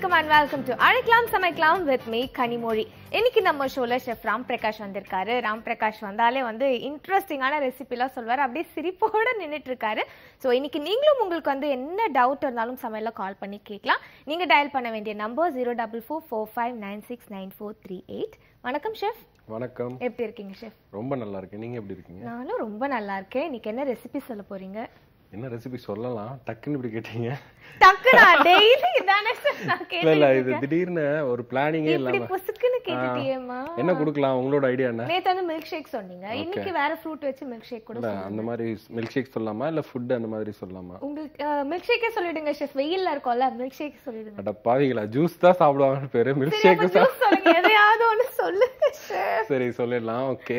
வணக்கம் and welcome to அழைக்கலாம் சமைக்கலாம் வித் மீ கனிமொழி இன்னைக்கு நம்ம ஷோல ஷெஃப் ராம் பிரகாஷ் வந்திருக்காரு ராம் பிரகாஷ் வந்தாலே வந்து இன்ட்ரெஸ்டிங்கான ரெசிபிலாம் சொல்வார் அப்படியே சிரிப்போட நின்னுட்டு இருக்காரு ஸோ இன்னைக்கு நீங்களும் உங்களுக்கு வந்து என்ன டவுட் இருந்தாலும் சமையல கால் பண்ணி கேட்கலாம் நீங்க டயல் பண்ண வேண்டிய number zero double four four five nine six nine four three eight வணக்கம் ஷெஃப் வணக்கம் எப்படி இருக்கீங்க ஷெஃப் ரொம்ப நல்லா இருக்கேன் நீங்க எப்படி இருக்கீங்க நானும் ரொம்ப நல்லா இருக்கேன் இன்னைக்கு என்ன ரெசிபி சொல்ல போறீங்க என்ன ரெசிபி சொல்லலாம் டக்குன்னு இப்படி கேட்டீங்க டக்குடா டெய்லி இதானே chef நான் இல்ல இல்ல கேட்டுட்டு இது திடீர்னு ஒரு பிளானிங்கே இப்படி இல்லாம பொசுக்குன்னு கேட்டுட்டியேம்மா என்ன கொடுக்கலாம் உங்களோட ஐடியா என்ன நேத்து வந்து மில்க் ஷேக் சொன்னீங்க இன்னைக்கு வேற ஃப்ரூட் வச்சு மில்க் ஷேக் கூட இல்ல அந்த மாதிரி மில்க் ஷேக் சொல்லலாமா இல்ல ஃபுட் அந்த மாதிரி சொல்லலாமா உங்களுக்கு மில்க் ஷேக்கே சொல்லிடுங்க ஷெஃப் வெயில்ல இருக்கோம்ல மில்க் ஷேக் சொல்லிடுங்க அட பாவிகளா ஜூஸ் தான் சாப்பிடுவாங்கன்னு பேரு மில்க் சரி, ஷேக் அப்ப juice சொல்லுங்க எதையாவது ஒண்ணு சொல்லுங்க chef. சரி சொல்லிடலாம் ஓகே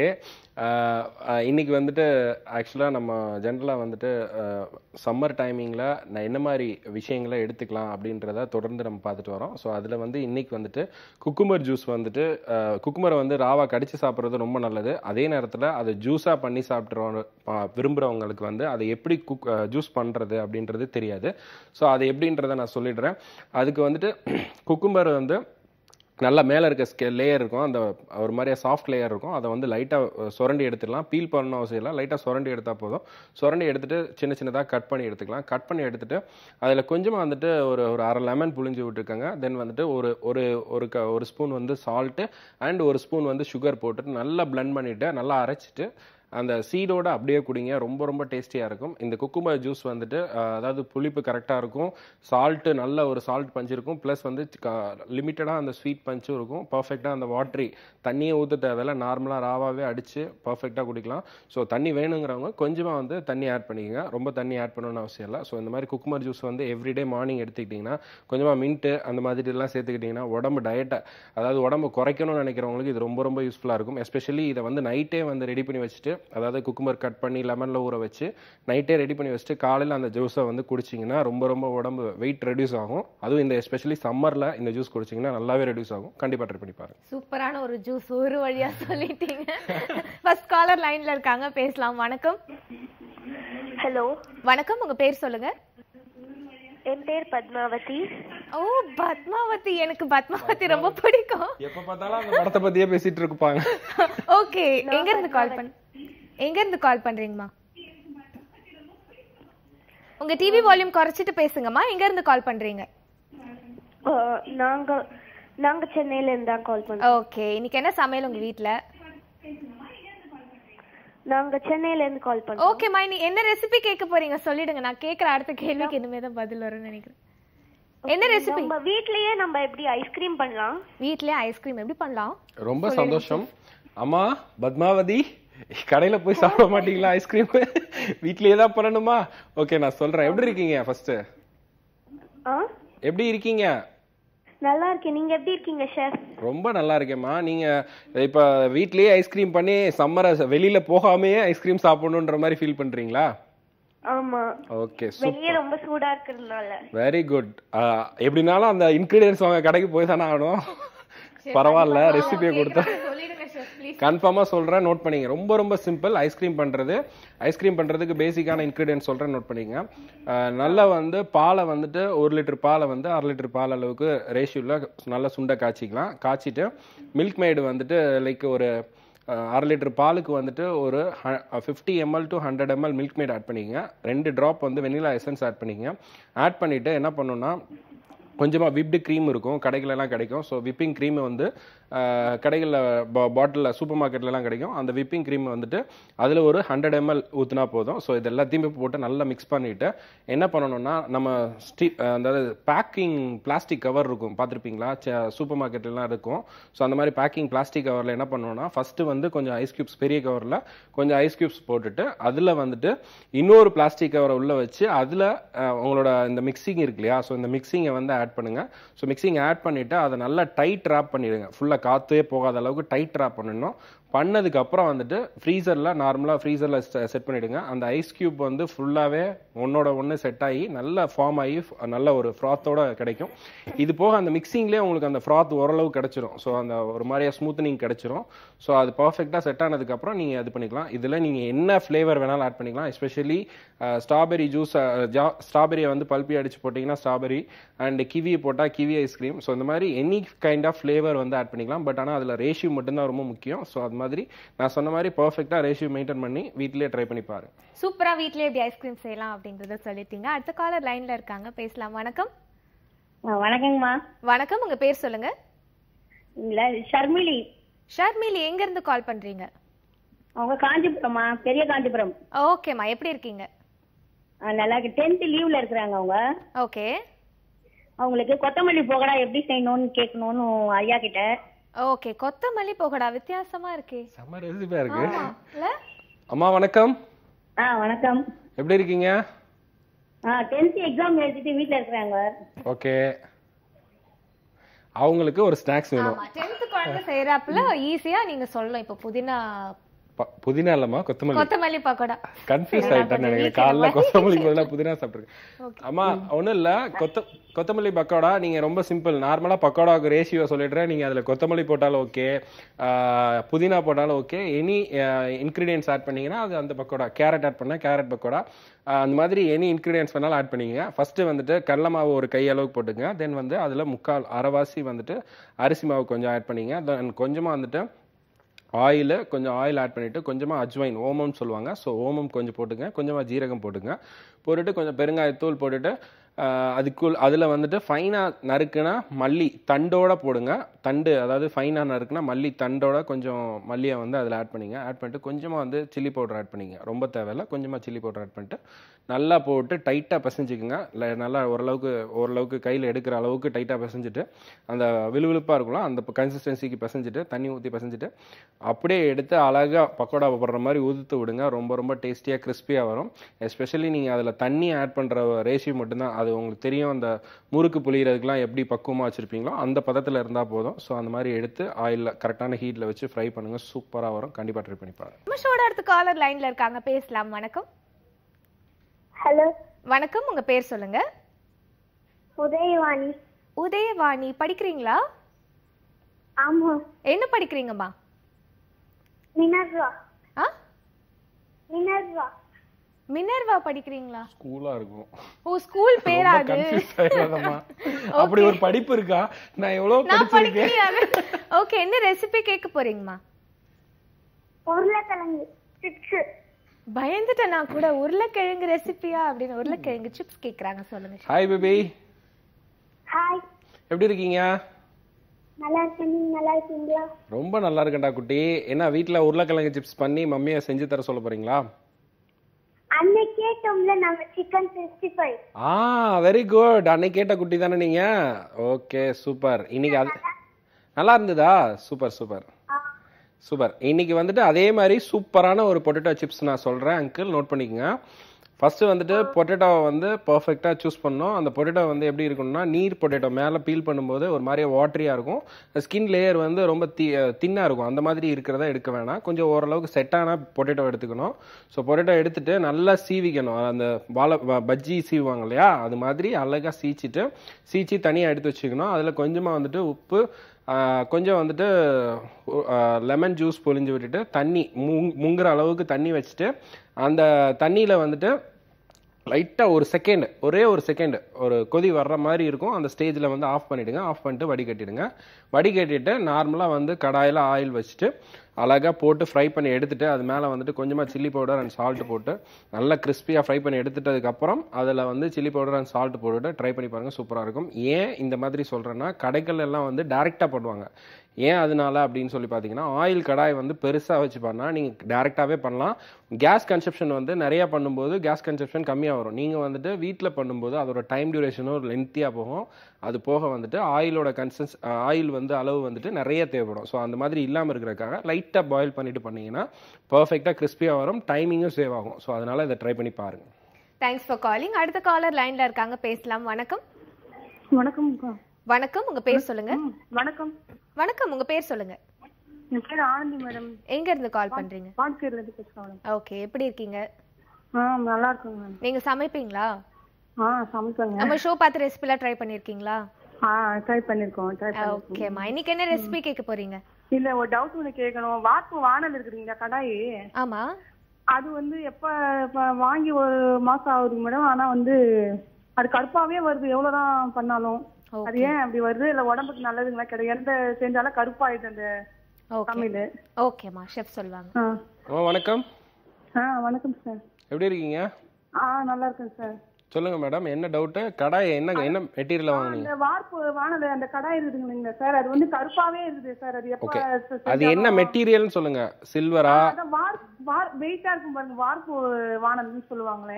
இன்னைக்கு வந்துட்டு ஆக்சுவலாக நம்ம ஜென்ரலாக வந்துட்டு சம்மர் டைமிங்கில் நான் என்ன மாதிரி விஷயங்களை எடுத்துக்கலாம் அப்படின்றத தொடர்ந்து நம்ம பார்த்துட்டு வரோம் ஸோ அதில் வந்து இன்னைக்கு வந்துட்டு குக்குமர் ஜூஸ் வந்துட்டு குக்குமரை வந்து ராவா கடிச்சு சாப்பிட்றது ரொம்ப நல்லது அதே நேரத்தில் அதை ஜூஸாக பண்ணி சாப்பிட்றவங்க விரும்புகிறவங்களுக்கு வந்து அதை எப்படி குக் ஜூஸ் பண்ணுறது அப்படின்றது தெரியாது ஸோ அது எப்படின்றத நான் சொல்லிடுறேன் அதுக்கு வந்துட்டு குக்கும்பர் வந்து நல்லா மேலே இருக்க ஸ்கே லேயர் இருக்கும் அந்த ஒரு மாதிரியா சாஃப்ட் லேயர் இருக்கும் அதை வந்து லைட்டாக சுரண்டி எடுத்துடலாம் பீல் பண்ணணும் அவசியம் இல்லை லைட்டாக சுரண்டி எடுத்தால் போதும் சுரண்டி எடுத்துட்டு சின்ன சின்னதாக கட் பண்ணி எடுத்துக்கலாம் கட் பண்ணி எடுத்துட்டு அதில் கொஞ்சமாக வந்துட்டு ஒரு ஒரு அரை லெமன் புளிஞ்சு விட்டுருக்காங்க தென் வந்துட்டு ஒரு ஒரு ஒரு க ஒரு ஸ்பூன் வந்து சால்ட்டு அண்ட் ஒரு ஸ்பூன் வந்து சுகர் போட்டுட்டு நல்லா blend பண்ணிவிட்டு நல்லா அரைச்சிட்டு அந்த சீடோட அப்படியே குடிங்க ரொம்ப ரொம்ப டேஸ்டியாக இருக்கும் இந்த குக்கும்பர் ஜூஸ் வந்துட்டு அஹ், அதாவது புளிப்பு கரெக்டாக இருக்கும் சால்ட்டு நல்ல ஒரு சால்ட் பஞ்ச் இருக்கும் ப்ளஸ் வந்து லிமிட்டடாக அந்த ஸ்வீட் பஞ்சும் இருக்கும் பர்ஃபெக்டாக அந்த வாட்டரி தண்ணியை ஊற்ற தேவையில்ல நார்மலாக ராவாகவே அடித்து பர்ஃபெக்டாக குடிக்கலாம் ஸோ தண்ணி வேணுங்கிறவங்க கொஞ்சமாக வந்து தண்ணி ஆட் பண்ணிக்கங்க ரொம்ப தண்ணி ஆட் பண்ணணும்னு அவசியம் இல்லை ஸோ இந்த மாதிரி குக்குமர் ஜூஸ் வந்து எவ்ரிடே மார்னிங் எடுத்துக்கிட்டிங்கன்னா கொஞ்சமாக மின்ட்டு அந்த மாதிரிலாம் சேர்த்துக்கிட்டிங்கன்னா உடம்பு டயட்டை அதாவது உடம்பு குறைக்கணும்னு நினைக்கிறவங்களுக்கு இது ரொம்ப ரொம்ப யூஸ்ஃபுல்லாக இருக்கும் எஸ்பெஷலி இதை வந்து நைட்டே வந்து ரெடி பண்ணி வச்சுட்டு அதாவது குக்கும்பர் கட் பண்ணி லெமனில் ஊற வச்சு நைட்டே ரெடி பண்ணி வச்சுட்டு காலையில் அந்த ஜூஸை வந்து குடிச்சிங்கன்னா ரொம்ப ரொம்ப உடம்பு வெயிட் ரெடியூஸ் ஆகும் அதுவும் இந்த எஸ்பெஷலி சம்மரில் இந்த ஜூஸ் குடிச்சிங்கன்னா நல்லாவே ரெடியூஸ் ஆகும் கண்டிப்பாக ட்ரை பண்ணி பாருங்க சூப்பரான ஒரு ஜூஸ் ஒரு வழியா சொல்லிட்டீங்க ஃபர்ஸ்ட் காலர் லைன்ல இருக்காங்க பேசலாம் வணக்கம் ஹலோ வணக்கம் உங்க பேர் சொல்லுங்க என் பேர் பத்மாவதி ஓ பத்மாவதி எனக்கு பத்மாவதி ரொம்ப பிடிக்கும் எப்போ பார்த்தாலும் அந்த படத்தை பற்றியே பேசிட்டு இருப்பாங்க ஓகே எங்க இருந்து கால் பண் எங்க இருந்து கால் பண்றீங்கம்மா உங்க டிவி வால்யூம் குறைச்சிட்டு பேசுங்கம்மா எங்க இருந்து கால் பண்றீங்க அஹ், நாங்க நாங்க சென்னையில இருந்து தான் கால் பண்றோம் ஓகே இன்னைக்கு என்ன சமையல் உங்க வீட்ல நாங்க சென்னையில இருந்து கால் பண்றோம் ஓகேம்மா நீ என்ன ரெசிபி கேட்க போறீங்க சொல்லிடுங்க நான் கேக்குற அடுத்த கேள்விக்கு இனிமே தான் பதில் வரும்னு நினைக்கிறேன் என்ன ரெசிபி நம்ம வீட்லயே நம்ம எப்படி ஐஸ்கிரீம் பண்ணலாம் வீட்லயே ஐஸ்கிரீம் எப்படி பண்ணலாம் ரொம்ப சந்தோஷம் அம்மா பத்மாவதி கடையில போய் சாப்பிட மாட்டீங்களா ஐஸ்கிரீம் வீட்லயே தான் பண்ணணுமா ஓகே நான் சொல்றேன் எப்படி இருக்கீங்க ஃபர்ஸ்ட் ஆ எப்படி இருக்கீங்க நல்லா இருக்கேன் நீங்க எப்படி இருக்கீங்க ஷெஃப் ரொம்ப நல்லா இருக்கேம்மா நீங்க இப்ப வீட்லயே ஐஸ்கிரீம் பண்ணி சம்மரை வெளியில போகாமயே ஐஸ்கிரீம் சாப்பிடணுன்ற மாதிரி ஃபீல் பண்றீங்களா ஆமா ஓகே வெளியே ரொம்ப சூடா இருக்கிறதுனால வெரி குட் எப்படினாலும் அந்த இன்கிரீடியன்ஸ் வாங்க கடைக்கு போய் தானே ஆகணும் பரவாயில்ல ரெசிபியை கொடுத்தா சொல்லிடுங்க ஷெஃப் ப்ளீஸ் கன்ஃபார்மாக சொல்கிறேன் நோட் பண்ணிங்க ரொம்ப ரொம்ப சிம்பிள் ஐஸ்கிரீம் பண்ணுறது ஐஸ்கிரீம் பண்ணுறதுக்கு பேசிக்கான இன்க்ரீடியன்ட் சொல்கிறேன் நோட் பண்ணிங்க அஹ் நல்லா வந்து பாலை வந்துட்டு ஒரு லிட்டர் பாலை வந்து அரை லிட்டர் பால் அளவுக்கு ரேஷியோவில் நல்லா சுண்டை காய்ச்சிக்கலாம் காய்ச்சிட்டு மில்க் மேடு வந்துட்டு லைக் ஒரு அஹ், அரை லிட்டர் பாலுக்கு வந்துட்டு ஒரு fifty ml to hundred ml milkmaid add பண்ணிக்கங்க ரெண்டு ட்ராப் வந்து வெனிலா எசன்ஸ் ஆட் பண்ணிக்கங்க ஆட் பண்ணிவிட்டு என்ன பண்ணணும்னா கொஞ்சமாக விப்டு க்ரீம் இருக்கும் கடைகளெல்லாம் கிடைக்கும் ஸோ விப்பிங் க்ரீம் வந்து கடைகளில் பாட்டிலில் சூப்பர் மார்க்கெட்லலாம் கிடைக்கும் அந்த விப்பிங் க்ரீம் வந்துட்டு அதில் ஒரு ஹண்ட்ரட் எம்எல் ஊற்றினா போதும் ஸோ இது எல்லாத்தையுமே போட்டு நல்லா மிக்ஸ் பண்ணிவிட்டு என்ன பண்ணணும்னா நம்ம ஸ்டீ அதாவது பேக்கிங் பிளாஸ்டிக் கவர் இருக்கும் பார்த்துருப்பீங்களா சூப்பர் மார்க்கெட்லாம் இருக்கும் ஸோ அந்த மாதிரி பேக்கிங் பிளாஸ்டிக் கவரில் என்ன பண்ணணும்னா ஃபஸ்ட்டு வந்து கொஞ்சம் ஐஸ் க்யூப்ஸ் பெரிய கவரில் கொஞ்சம் ஐஸ் க்யூப்ஸ் போட்டுட்டு அதில் வந்துட்டு இன்னொரு பிளாஸ்டிக் கவரை உள்ளே வச்சு அதில் உங்களோட இந்த மிக்சிங் இருக்கு இல்லையா ஸோ இந்த மிக்சிங்கை வந்து ஆட் பண்ணுங்க ஸோ மிக்சிங் ஆட் பண்ணிவிட்டு அதை நல்லா டைட் ரேப் பண்ணிடுங்க ஃபுல்லாக காற்றே போகாத அளவுக்கு டைட் ட்ராப் பண்ணணும் பண்ணதுக்கு அப்புறம் வந்துட்டு ஃப்ரீசரில் நார்மலாக ஃப்ரீசரில் செட் பண்ணிடுங்க அந்த ஐஸ் கியூப் வந்து ஃபுல்லாகவே ஒன்னோட ஒன்று செட் ஆகி நல்ல ஃபார்ம் ஆகி f- நல்ல ஒரு ஃப்ராத்தோட கிடைக்கும் இது போக அந்த மிக்சிங்லேயே உங்களுக்கு அந்த ஃப்ராத் ஓரளவு கிடைச்சிரும் ஸோ அந்த ஒரு மாதிரியா ஸ்மூத்தனிங் கிடைச்சிரும் ஸோ அது பர்ஃபெக்டாக செட் ஆனதுக்கப்புறம் நீங்கள் இது பண்ணிக்கலாம் இதில் நீங்கள் என்ன ஃப்ளேவர் வேணாலும் ஆட் பண்ணிக்கலாம் எஸ்பெஷலி ஸ்ட்ராபெரி ஜூஸ் ஸ்ட்ராபெரியை வந்து பல்பி அடிச்சு போட்டிங்கன்னா ஸ்ட்ராபெரி அண்ட் கிவி போட்டால் கிவி ஐஸ்கிரீம் ஸோ இந்த மாதிரி எனி கைண்ட் ஆஃப் ஃப்ளேவர் வந்து ஆட் பண்ணிக்கலாம் பட் ஆனால் அதில் ரேஷியோ மட்டும்தான் ரொம்ப முக்கியம் ஸோ அது மாதிரி நான் சொன்ன மாதிரி பர்ஃபெக்டாக ரேஷியோ மெயின்டைன் பண்ணி வீட்டிலேயே ட்ரை பண்ணி பாருங்க சூப்பரா வீட்லயே எப்படி ஐஸ்கிரீம் செய்யலாம் அப்படிங்கறத சொல்லிட்டீங்க அடுத்த காலர் லைன்ல இருக்காங்க பேசலாம் வணக்கம் ஆ, வணக்கங்கம்மா வணக்கம் உங்க பேர் சொல்லுங்க இல்ல ஷர்மிளி ஷர்மிலி எங்க இருந்து கால் பண்றீங்க அவங்க காஞ்சிபுரம்மா பெரிய காஞ்சிபுரம் ஓகேம்மா எப்படி இருக்கீங்க ஆ, நல்லா இருக்கு டென்த் லீவ்ல இருக்கிறாங்க அவங்க ஓகே அவங்களுக்கு கொத்தமல்லி போகடா எப்படி செய்யணும்னு கேட்கணும்னு ஐயா கிட்ட ஓகே கொத்தமல்லி போகடா வித்தியாசமா இருக்கே செம்ம ரெசிபியாக இருக்கு ஆமா இல்ல அம்மா வணக்கம் ஆ வணக்கம் எப்படி இருக்கீங்க ஆ டென்த் எக்ஸாம் எழுதிட்டு வீட்ல இருக்கிறாங்க ஓகே அவங்களுக்கு ஒரு ஸ்நாக்ஸ் வேணும் ஆமா டென்த் குழந்தை செய்யறாப்புல ஈஸியா நீங்க சொல்லலாம் இப்ப புதினா ப- புதினா இல்லம்மா கொத்தமல்லி கொத்தமல்லி பக்கோடா கன்ஃபியூஸ் ஆயிட்டேன் நினைக்கிறேன் காலைல கொத்தமல்லி பதிலா புதினா சாப்பிட்டுருக்கேன் அம்மா ஒண்ணும் இல்ல கொத்த கொத்தமல்லி பக்கோடா நீங்க ரொம்ப சிம்பிள் நார்மலா பக்கோடாவுக்கு ரேஷியோ சொல்லிடுறேன் நீங்க அதுல கொத்தமல்லி போட்டாலும் ஓகே புதினா போட்டாலும் ஓகே எனி இன்கிரீடியன்ஸ் ஆட் பண்ணீங்கன்னா அது அந்த பக்கோடா கேரட் ஆட் பண்ணா கேரட் பக்கோடா ஆஹ் அந்த மாதிரி எனி இன்கிரீடியன்ஸ் வேணாலும் ஆட் பண்ணிக்கங்க ஃபர்ஸ்ட் வந்துட்டு கடல மாவு ஒரு கை அளவுக்கு போட்டுங்க தென் வந்து அதுல முக்கால் அரைவாசி வந்துட்டு அரிசி மாவு கொஞ்சம் ஆட் பண்ணிங்க தென் கொஞ்சமா வந்துட்டு ஆயில் கொஞ்சம் ஆயில் ஆட் பண்ணிவிட்டு கொஞ்சமாக அஜ்வைன் ஓமம்னு சொல்லுவாங்க ஸோ ஓமம் கொஞ்சம் போட்டுங்க கொஞ்சமாக ஜீரகம் போட்டுங்க போட்டுட்டு கொஞ்சம் பெருங்காயத்தூள் போட்டுட்டு ஆஹ், அதுக்குள் அதில் வந்துட்டு ஃபைனாக நறுக்குனா மல்லி தண்டோட போடுங்க தண்டு அதாவது ஃபைனாக நறுக்குனா மல்லி தண்டோட கொஞ்சம் மல்லியை வந்து அதில் ஆட் பண்ணிங்க ஆட் பண்ணிட்டு கொஞ்சமாக வந்து சில்லி பவுடர் ஆட் பண்ணிங்க ரொம்ப தேவையில்ல கொஞ்சமாக சில்லி பவுடர் ஆட் பண்ணிட்டு நல்லா போட்டு டைட்டாக பிசைஞ்சுக்குங்க இல்லை நல்லா ஓரளவுக்கு ஓரளவுக்கு கையில் எடுக்கிற அளவுக்கு டைட்டாக பிசைஞ்சிட்டு அந்த விழுவிழுப்பாக இருக்கும்ல அந்த கன்சிஸ்டன்சிக்கு பிசைஞ்சிட்டு தண்ணி ஊற்றி பிசைஞ்சிட்டு அப்படியே எடுத்து அழகாக பக்கோடா போடுற மாதிரி உதுத்து விடுங்க ரொம்ப ரொம்ப டேஸ்டியாக கிறிஸ்பியாக வரும் எஸ்பெஷலி நீங்கள் அதில் தண்ணி ஆட் பண்ணுற ரேஷியோ மட்டும்தான் அது உங்களுக்கு தெரியும் அந்த முறுக்கு புளியறதுக்குலாம் எப்படி பக்குவமாக வச்சுருப்பீங்களோ அந்த பதத்தில் இருந்தால் போதும் ஸோ அந்த மாதிரி எடுத்து ஆயிலில் கரெக்டான ஹீட்டில் வச்சு ஃப்ரை பண்ணுங்கள் சூப்பராக வரும் கண்டிப்பாக ட்ரை பண்ணி பாருங்க நம்ம ஷோட அடுத்த காலர் லைன்ல இருக்காங்க பேசலாம் வணக்கம் ஹலோ வணக்கம் உங்க பேர் சொல்லுங்க உதயவாணி உதயவாணி படிக்கிறீங்களா ஆமா என்ன படிக்கிறீங்கம்மா மினர்வா ஆ மினர்வா மினர்வா படிக்கிறீங்களா ஸ்கூலாக இருக்கும் ஓ ஸ்கூல் பேரா அது கன்ஃபியூஸ் ஆயிடாதம்மா அப்படி ஒரு படிப்பு இருக்கா நான் எவ்வளோ நான் படிச்சிருக்கேன் படிக்கிறேன் ஓகே என்ன ரெசிபி கேட்க போறீங்கம்மா உருளைக்கிழங்கு சிப்ஸ் பயந்துட்டேன் நான் கூட உருளைக்கிழங்கு ரெசிபியா அப்படின்னு உருளைக்கிழங்கு சிப்ஸ் கேக்குறாங்க சொல்லுங்க ஹாய் பேபி ஹாய் எப்படி இருக்கீங்க நல்லா இருக்கேன் நீங்க நல்லா இருக்கீங்களா ரொம்ப நல்லா இருக்கேன்டா குட்டி என்ன வீட்டில் உருளைக்கிழங்கு சிப்ஸ் பண்ணி மம்மியை செஞ்சு தர சொல்ல போறீங்களா அன்னைக்கு கேட்டோம்ல நாங்க சிக்கன் சிக்ஸ்டி ஃபைவ் ஆ வெரி குட் அன்னைக்கு கேட்ட குட்டி தானே நீங்க ஓகே சூப்பர் இன்னைக்கு அது நல்லா இருந்ததா சூப்பர் சூப்பர் சூப்பர் இன்னைக்கு வந்துட்டு அதே மாதிரி சூப்பரான ஒரு பொட்டேட்டோ சிப்ஸ் நான் சொல்றேன் அங்கிள் நோட் பண்ணிக்கங்க ஃபர்ஸ்ட் வந்துட்டு பொட்டேட்டோவை வந்து பர்ஃபெக்டாக சூஸ் பண்ணோம் அந்த பொட்டேட்டோ வந்து எப்படி இருக்கணும்னா நீர் பொட்டேட்டோ மேலே பீல் பண்ணும்போது ஒரு மாதிரி வாட்டரியாக இருக்கும் ஸ்கின் லேயர் வந்து ரொம்ப தி தின்னாக இருக்கும் அந்த மாதிரி இருக்கிறத எடுக்க வேணாம் கொஞ்சம் ஓரளவுக்கு செட்டான பொட்டேட்டோ எடுத்துக்கணும் ஸோ பொட்டேட்டோ எடுத்துட்டு நல்லா சீவிக்கணும் அந்த வாழை வ- பஜ்ஜி சீவுவாங்க இல்லையா அது மாதிரி அழகாக சீச்சிட்டு சீச்சி தனியாக எடுத்து வச்சுக்கணும் அதில் கொஞ்சமாக வந்துட்டு உப்பு ஆஹ் கொஞ்சம் வந்துட்டு லெமன் ஜூஸ் பொழிஞ்சு விட்டுட்டு தண்ணி முங் முங்குற அளவுக்கு தண்ணி வச்சுட்டு அந்த தண்ணியில் வந்துட்டு லைட்டாக ஒரு செகண்ட் ஒரே ஒரு செகண்ட் ஒரு கொதி வர்ற மாதிரி இருக்கும் அந்த ஸ்டேஜில் வந்து ஆஃப் பண்ணிவிடுங்க ஆஃப் பண்ணிட்டு வடிகட்டிடுங்க வடிகட்டிட்டு நார்மலாக வந்து கடாயில் ஆயில் வச்சுட்டு அழகாக போட்டு ஃப்ரை பண்ணி எடுத்துட்டு அது மேலே வந்துட்டு கொஞ்சமாக சில்லி பவுடர் அண்ட் சால்ட் போட்டு நல்லா கிறிஸ்பியாக ஃப்ரை பண்ணி எடுத்துட்டதுக்கப்புறம் அதில் வந்து சில்லி பவுடர் அண்ட் சால்ட் போட்டுட்டு ட்ரை பண்ணி பாருங்கள் சூப்பராக இருக்கும் ஏன் இந்த மாதிரி சொல்கிறேன்னா கடைகள் எல்லாம் வந்து டேரெக்டாக பண்ணுவாங்க ஏன் அதனால அப்படின்னு சொல்லி பார்த்தீங்கன்னா ஆயில் கடாய் வந்து பெருசாக வச்சு பண்ணால் நீங்கள் டேரெக்டாகவே பண்ணலாம் கேஸ் கன்சப்ஷன் வந்து நிறையா பண்ணும்போது கேஸ் கன்சப்ஷன் கம்மியாக வரும் நீங்கள் வந்துட்டு வீட்டில் பண்ணும்போது அதோட டைம் டியூரேஷனும் லென்த்தியாக போகும் அது போக வந்துட்டு ஆயிலோட கன்சன்ஸ் ஆயில் வந்து அளவு வந்துட்டு நிறைய தேவைப்படும் ஸோ அந்த மாதிரி இல்லாமல் இருக்கிறதுக்காக லைட்டாக பாயில் பண்ணிட்டு பண்ணீங்கன்னா பர்ஃபெக்டாக கிறிஸ்பியாக வரும் டைமிங்கும் சேவ் ஆகும் ஸோ அதனால் இதை ட்ரை பண்ணி பாருங்கள் தேங்க்ஸ் ஃபார் காலிங் அடுத்த காலர் லைன்ல இருக்காங்க பேசலாம் வணக்கம் வணக்கம் வணக்கம் உங்க பேர் சொல்லுங்க ம், வணக்கம் வணக்கம் உங்க பேர் சொல்லுங்க என் பேர் ஆனந்தி மேடம் எங்க இருந்து கால் பண்றீங்க பாண்டிச்சேரியில இருந்து பேசுறேன் மேடம் ஓகே எப்படி இருக்கீங்க ஆ நல்லா இருக்குங்க மேடம் நீங்க சமைப்பீங்களா ஆ சமைப்பேங்க நம்ம ஷோ பார்த்து ரெசிபிலாம் ட்ரை பண்ணிருக்கீங்களா ஆ ட்ரை பண்ணிருக்கோம் ட்ரை பண்ணிருக்கோம் ஓகேம்மா இன்னைக்கு என்ன ரெசிபி கேட்க போறீங்க இல்ல ஒரு டவுட் ஒண்ணு கேட்கணும் வார்ப்பு வானல் இருக்குதுங்களா கடாயி ஆமா அது வந்து எப்ப இப்ப வாங்கி ஒரு மாசம் ஆகுதுங்க மேடம் ஆனா வந்து அது கருப்பாவே வருது எவ்வளவுதான் பண்ணாலும் அது ஏன் அப்படி வருது இல்ல உடம்புக்கு நல்லதுங்களா கிடையாது எந்த செஞ்சாலும் கருப்பாயிடுது அந்த ஓகே சமையல் ஓகேம்மா ஷெஃப் சொல்லுவாங்க ஆ ஓ வணக்கம் ஆ வணக்கம் சார் எப்படி இருக்கீங்க ஆ நல்லா இருக்கேன் சார் சொல்லுங்க மேடம் என்ன டவுட்டு கடாய் என்ன என்ன மெட்டீரியல் வாங்குனீங்க அந்த வார்ப்பு வானல் அந்த கடாய் இருக்குதுங்களா சார் அது வந்து கருப்பாவே இருக்குது சார் அது எப்ப Okay. செ- அது என்ன செஞ்சாலும் மெட்டீரியல்னு சொல்லுங்க சில்வரா அதான் வார் வார் வெயிட்டா இருக்கும் பாருங்க வார்ப்பு வானல்னு சொல்லுவாங்களே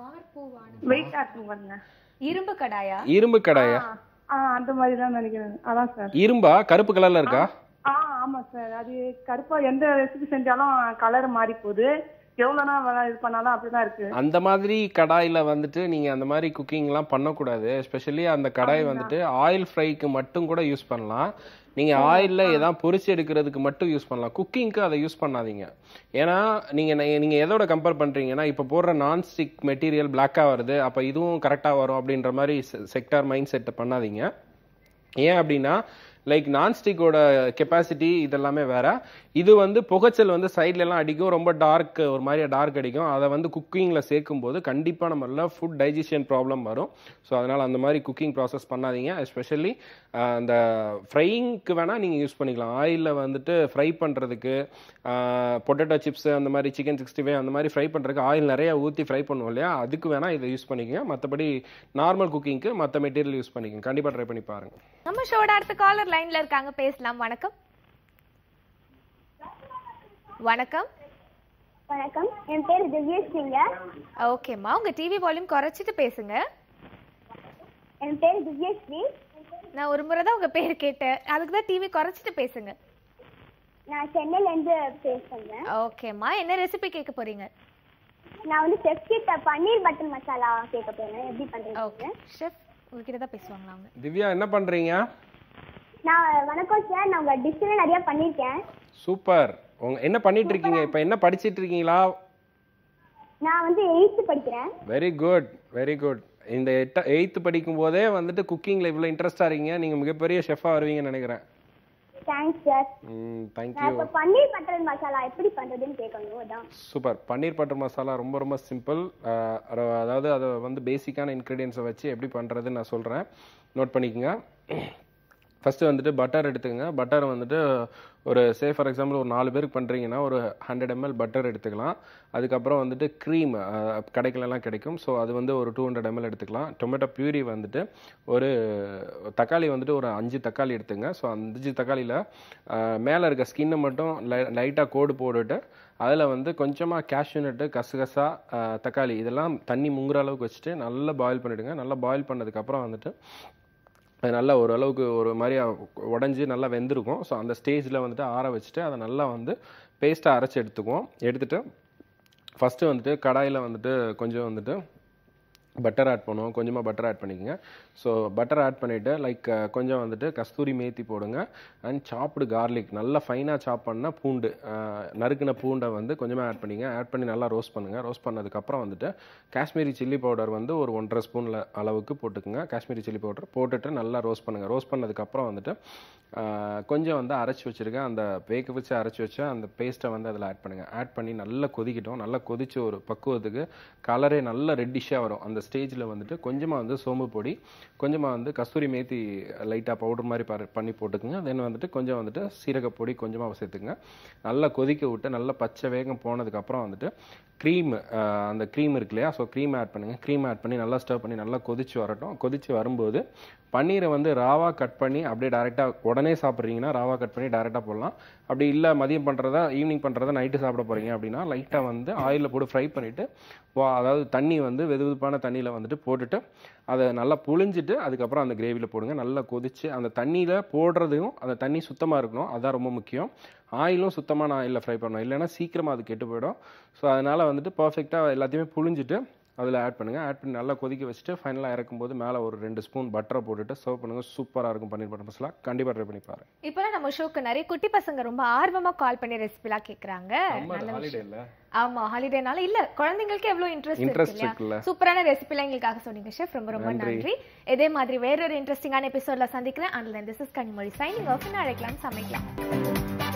வெயிட்டா இருக்கும் பாருங்க இரும்பு கடாயா இரும்பு கடாயா ஆ, ஆ அந்த மாதிரி தான் நினைக்கிறேன் அதான் சார் இரும்பா கருப்பு கலர்ல இருக்கா ஆ ஆமா சார் அது கருப்பா எந்த ரெசிபி செஞ்சாலும் கலர் மாறி போகுது எவ்வளவுனா வேலை இது பண்ணாலும் அப்படிதான் இருக்கு அந்த மாதிரி கடாயில வந்துட்டு நீங்க அந்த மாதிரி குக்கிங்லாம் பண்ணக்கூடாது எஸ்பெஷலி அந்த கடாய் வந்துட்டு ஆயில் ஃப்ரைக்கு மட்டும் கூட யூஸ் பண்ணலாம் நீங்க ஆயில்ல ஏதாவது பொரிச்சு எடுக்கிறதுக்கு மட்டும் யூஸ் பண்ணலாம் குக்கிங்க்கு அதை யூஸ் பண்ணாதீங்க ஏன்னா நீங்க நெ- நீங்க எதோட கம்பேர் பண்றீங்கன்னா இப்ப போடுற நான்ஸ்டிக் மெட்டீரியல் பிளாக்கா வருது அப்ப இதுவும் கரெக்டா வரும் அப்படின்ற மாதிரி செக்டார் மைண்ட் செட் பண்ணாதீங்க ஏன் அப்படின்னா லைக் நான்ஸ்டிக்கோட கெப்பாசிட்டி இதெல்லாமே வேற இது வந்து புகைச்சல் வந்து சைட்ல எல்லாம் அடிக்கும் ரொம்ப டார்க் ஒரு மாதிரி டார்க் அடிக்கும் அதை வந்து குக்கிங்ல சேர்க்கும் போது கண்டிப்பா நம்மள ஃபுட் டைஜஷன் ப்ராப்ளம் வரும் ஸோ அதனால அந்த மாதிரி குக்கிங் ப்ராசஸ் பண்ணாதீங்க எஸ்பெஷலி அந்த ஃப்ரைங்க்கு வேணா நீங்க யூஸ் பண்ணிக்கலாம் ஆயிலில் வந்துட்டு ஃப்ரை பண்றதுக்கு பொட்டேட்டோ சிப்ஸ் அந்த மாதிரி சிக்கன் சிக்ஸ்டி ஃபைவ் அந்த மாதிரி ஃப்ரை பண்றதுக்கு ஆயில் நிறைய ஊற்றி ஃப்ரை பண்ணுவோம் இல்லையா அதுக்கு வேணா இதை யூஸ் பண்ணிக்கங்க மற்றபடி நார்மல் குக்கிங்க்கு மற்ற மெட்டீரியல் யூஸ் பண்ணிக்கங்க கண்டிப்பா ட்ரை பண்ணி பாருங்க நம்ம ஷோட அடுத்த காலர் லைன்ல இருக்காங்க பேசலாம் வணக்கம் வணக்கம் வணக்கம் என் பேர் திவ்யஸ்ரீங்க ஓகேம்மா உங்க டிவி வால்யூம் குறைச்சிட்டு பேசுங்க என் பேர் திவ்யஸ்ரீ நான் ஒரு முறை தான் உங்க பேர் கேட்டேன் அதுக்கு தான் டிவி குறைச்சிட்டு பேசுங்க நான் சென்னையில இருந்து பேசுறேங்க ஓகேம்மா என்ன ரெசிபி கேட்க போறீங்க நான் வந்து செஃப் கிட்ட பன்னீர் பட்டர் மசாலா கேட்க போறேன் எப்படி ஓகே பண்றீங்க ஷெஃப் உங்ககிட்ட தான் பேசுவாங்களா அவங்க திவ்யா என்ன பண்றீங்க நான் வணக்கம் சார் நான் உங்க டிஷ்ல நிறைய பண்ணிருக்கேன் சூப்பர் உங்க என்ன பண்ணிட்டு இருக்கீங்க இப்போ என்ன படிச்சிட்டு இருக்கீங்களா நான் வந்து எயித்து படிக்கிறேன் வெரி குட் வெரி குட் இந்த எட்ட எயித்து படிக்கும் போதே வந்துட்டு குக்கிங்ல இவ்வளோ இன்ட்ரெஸ்டா இருக்கீங்க நீங்க மிகப்பெரிய ஷெஃபா வருவீங்கன்னு நினைக்கிறேன் தேங்க்ஸ் சார் ம் நான் தேங்க்யூ இப்ப பன்னீர் பட்டர் மசாலா எப்படி பண்றதுன்னு கேட்கணும் அதான் சூப்பர் பன்னீர் பட்டர் மசாலா ரொம்ப ரொம்ப சிம்பிள் அதாவது அதை வந்து பேசிக்கான இன்க்ரீடியன்ஸை வச்சு எப்படி பண்ணுறதுன்னு நான் சொல்கிறேன் நோட் பண்ணிக்கோங்க ஃபஸ்ட்டு வந்துட்டு பட்டர் எடுத்துக்கங்க பட்டர் வந்துட்டு ஒரு சே ஃபார் எக்ஸாம்பிள் ஒரு நாலு பேருக்கு பண்ணுறீங்கன்னா ஒரு ஹண்ட்ரட் எம்எல் பட்டர் எடுத்துக்கலாம் அதுக்கப்புறம் வந்துட்டு க்ரீம் கடைகளெல்லாம் கிடைக்கும் ஸோ அது வந்து ஒரு டூ ஹண்ட்ரட் எம்எல் எடுத்துக்கலாம் டொமேட்டோ பியூரி வந்துட்டு ஒரு தக்காளி வந்துட்டு ஒரு அஞ்சு தக்காளி எடுத்துங்க ஸோ அஞ்சு தக்காளியில் மேலே இருக்க ஸ்கின்னை மட்டும் லை லைட்டாக கோடு போட்டுட்டு அதில் வந்து கொஞ்சமாக cashew nut கசகசா அஹ், தக்காளி இதெல்லாம் தண்ணி முங்குற அளவுக்கு வச்சுட்டு நல்லா பாயில் பண்ணிவிடுங்க நல்லா பாயில் பண்ணதுக்கப்புறம் வந்துட்டு அது நல்லா ஓரளவுக்கு ஒரு மாதிரியா உடஞ்சி நல்லா வெந்திருக்கும் ஸோ அந்த ஸ்டேஜில் வந்துட்டு ஆற வச்சுட்டு அதை நல்லா வந்து பேஸ்ட்டாக அரைச்சி எடுத்துக்குவோம் எடுத்துட்டு ஃபஸ்ட்டு வந்துட்டு கடாயில் வந்துட்டு கொஞ்சம் வந்துட்டு பட்டர் ஆட் பண்ணுவோம் கொஞ்சமாக பட்டர் ஆட் பண்ணிக்கோங்க ஸோ பட்டர் ஆட் பண்ணிவிட்டு லைக் கொஞ்சம் வந்துட்டு கஸ்தூரி மேத்தி போடுங்க அண்ட் சாப்டு கார்லிக் நல்லா ஃபைனாக சாப் பண்ண பூண்டு அஹ், நறுக்குன பூண்டை வந்து கொஞ்சமாக ஆட் பண்ணிங்க ஆட் பண்ணி நல்லா ரோஸ்ட் பண்ணுங்கள் ரோஸ்ட் பண்ணதுக்கப்புறம் வந்துட்டு காஷ்மீரி சில்லி பவுடர் வந்து ஒரு ஒன்றரை ஸ்பூனில் அளவுக்கு போட்டுக்குங்க காஷ்மீரி சில்லி பவுடர் போட்டுட்டு நல்லா ரோஸ்ட் பண்ணுங்கள் ரோஸ்ட் பண்ணதுக்கப்புறம் வந்துட்டு அஹ், கொஞ்சம் வந்து அரைச்சி வச்சுருக்கேன் அந்த வேக வச்சு அரைச்சி வச்ச அந்த பேஸ்ட்டை வந்து அதில் ஆட் பண்ணுங்கள் ஆட் பண்ணி நல்லா கொதிக்கட்டும் நல்லா கொதிச்சு ஒரு பக்குவத்துக்கு கலரே நல்ல ரெட்டிஷாக வரும் அந்த ஸ்டேஜில் வந்துட்டு கொஞ்சமாக வந்து சோம்பு பொடி கொஞ்சமாக வந்து கஸ்தூரி மேத்தி லைட்டாக பவுடர் மாதிரி பர- பண்ணி போட்டுக்குங்க தென் வந்துட்டு கொஞ்சம் வந்துட்டு சீரகப்பொடி கொஞ்சமாக சேர்த்துக்குங்க நல்லா கொதிக்க விட்டு நல்லா பச்சை வேகம் போனதுக்கப்புறம் வந்துட்டு க்ரீம் அந்த க்ரீம் இருக்கு இல்லையா ஸோ க்ரீம் ஆட் பண்ணுங்கள் க்ரீம் ஆட் பண்ணி நல்லா ஸ்டவ் பண்ணி நல்லா கொதிச்சு வரட்டும் கொதிச்சு வரும்போது பன்னீரை வந்து ராவா கட் பண்ணி அப்படியே டேரெக்டாக உடனே சாப்பிட்றீங்கன்னா ராவா கட் பண்ணி டேரெக்டாக போடலாம் அப்படி இல்லை மதியம் பண்ணுறதா ஈவினிங் பண்ணுறதா நைட்டு சாப்பிட போகிறீங்க அப்படின்னா லைட்டாக வந்து ஆயிலில் போட்டு ஃப்ரை பண்ணிவிட்டு வா அதாவது தண்ணி வந்து வெது வெதுப்பான தண்ணியில் வந்துட்டு போட்டுட்டு அதை நல்லா புழிஞ்சிட்டு அதுக்கப்புறம் அந்த கிரேவியில் போடுங்க நல்லா கொதிச்சு அந்த தண்ணியில் போடுறதையும் அந்த தண்ணி சுத்தமாக இருக்கணும் அதான் ரொம்ப முக்கியம் ஆயிலும் சுத்தமான ஆயிலில் ஃப்ரை பண்ணணும் இல்லைன்னா சீக்கிரமாக அது கெட்டு போயிடும் ஸோ அதனால் வந்துட்டு பர்ஃபெக்டாக எல்லாத்தையுமே புழிஞ்சிட்டு அதில் ஆட் பண்ணுங்கள் ஆட் பண்ணி நல்லா கொதிக்க வச்சுட்டு ஃபைனலாக இறக்கும்போது மேலே ஒரு ரெண்டு ஸ்பூன் பட்டரை போட்டுட்டு சர்வ் பண்ணுங்கள் சூப்பராக இருக்கும் பன்னீர் பட்டர் மசாலா கண்டிப்பாக ட்ரை பண்ணி பாருங்க இப்போலாம் நம்ம ஷோக்கு நிறைய குட்டி பசங்க ரொம்ப ஆர்வமா கால் பண்ணி ரெசிபிலாம் கேக்குறாங்க நல்ல ஹாலிடே விஷயம் இல்லை ஆமா ஹாலிடேனால இல்ல குழந்தைங்களுக்கு எவ்வளவு இன்ட்ரெஸ்ட் Interest இருக்கு இருக்குல்ல. இல்லையா சூப்பரான ரெசிபிலாம் எங்களுக்காக சொன்னீங்க ஷெஃப் ரொம்ப ரொம்ப நன்றி இதே மாதிரி வேறொரு இன்ட்ரெஸ்டிங்கான எபிசோட்ல சந்திக்கிறேன் and this is Kanimozhi signing off அழைக்கலாம் சமைக்கலாம்